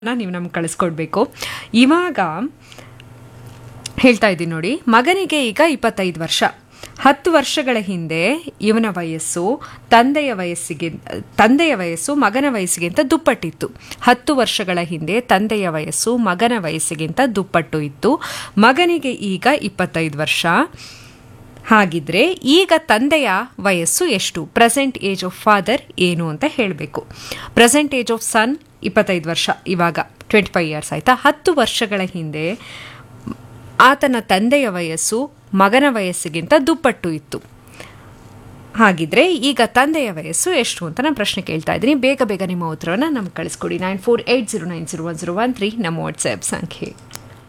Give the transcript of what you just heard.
ನೀವು ನಮ್ಗೆ ಕಳಿಸ್ಕೊಡ್ಬೇಕು ಇವಾಗ ಹೇಳ್ತಾ ಇದ್ದೀನಿ ನೋಡಿ ಮಗನಿಗೆ ಈಗ ಇಪ್ಪತ್ತೈದು ವರ್ಷ ಹತ್ತು ವರ್ಷಗಳ ಹಿಂದೆ ಇವನ ವಯಸ್ಸು ತಂದೆಯ ವಯಸ್ಸಿಗೆ ತಂದೆಯ ವಯಸ್ಸು ಮಗನ ವಯಸ್ಸಿಗಿಂತ ದುಪ್ಪಟ್ಟಿತ್ತು ಹತ್ತು ವರ್ಷಗಳ ಹಿಂದೆ ತಂದೆಯ ವಯಸ್ಸು ಮಗನ ವಯಸ್ಸಿಗಿಂತ ದುಪ್ಪಟ್ಟು ಇತ್ತು ಮಗನಿಗೆ ಈಗ ಇಪ್ಪತ್ತೈದು ವರ್ಷ ಹಾಗಿದ್ರೆ ಈಗ ತಂದೆಯ ವಯಸ್ಸು ಎಷ್ಟು ಪ್ರೆಸೆಂಟ್ ಏಜ್ ಆಫ್ ಫಾದರ್ ಏನು ಅಂತ ಹೇಳಬೇಕು ಪ್ರೆಸೆಂಟ್ ಏಜ್ ಆಫ್ ಸನ್ ಇಪ್ಪತ್ತೈದು ವರ್ಷ ಇವಾಗ ಟ್ವೆಂಟಿ ಫೈವ್ ಇಯರ್ಸ್ ಆಯಿತಾ ಹತ್ತು ವರ್ಷಗಳ ಹಿಂದೆ ಆತನ ತಂದೆಯ ವಯಸ್ಸು ಮಗನ ವಯಸ್ಸಿಗಿಂತ ದುಪ್ಪಟ್ಟು ಇತ್ತು ಹಾಗಿದ್ರೆ ಈಗ ತಂದೆಯ ವಯಸ್ಸು ಎಷ್ಟು ಅಂತ ನಾನು ಪ್ರಶ್ನೆ ಕೇಳ್ತಾ ಇದ್ದೀನಿ ಬೇಗ ಬೇಗ ನಿಮ್ಮ ಉತ್ತರವನ್ನು ನಮ್ಗೆ ಕಳಿಸ್ಕೊಡಿ nine four eight zero nine zero one zero one three ನಮ್ಮ ವಾಟ್ಸ್ಆ್ಯಪ್ ಸಂಖ್ಯೆ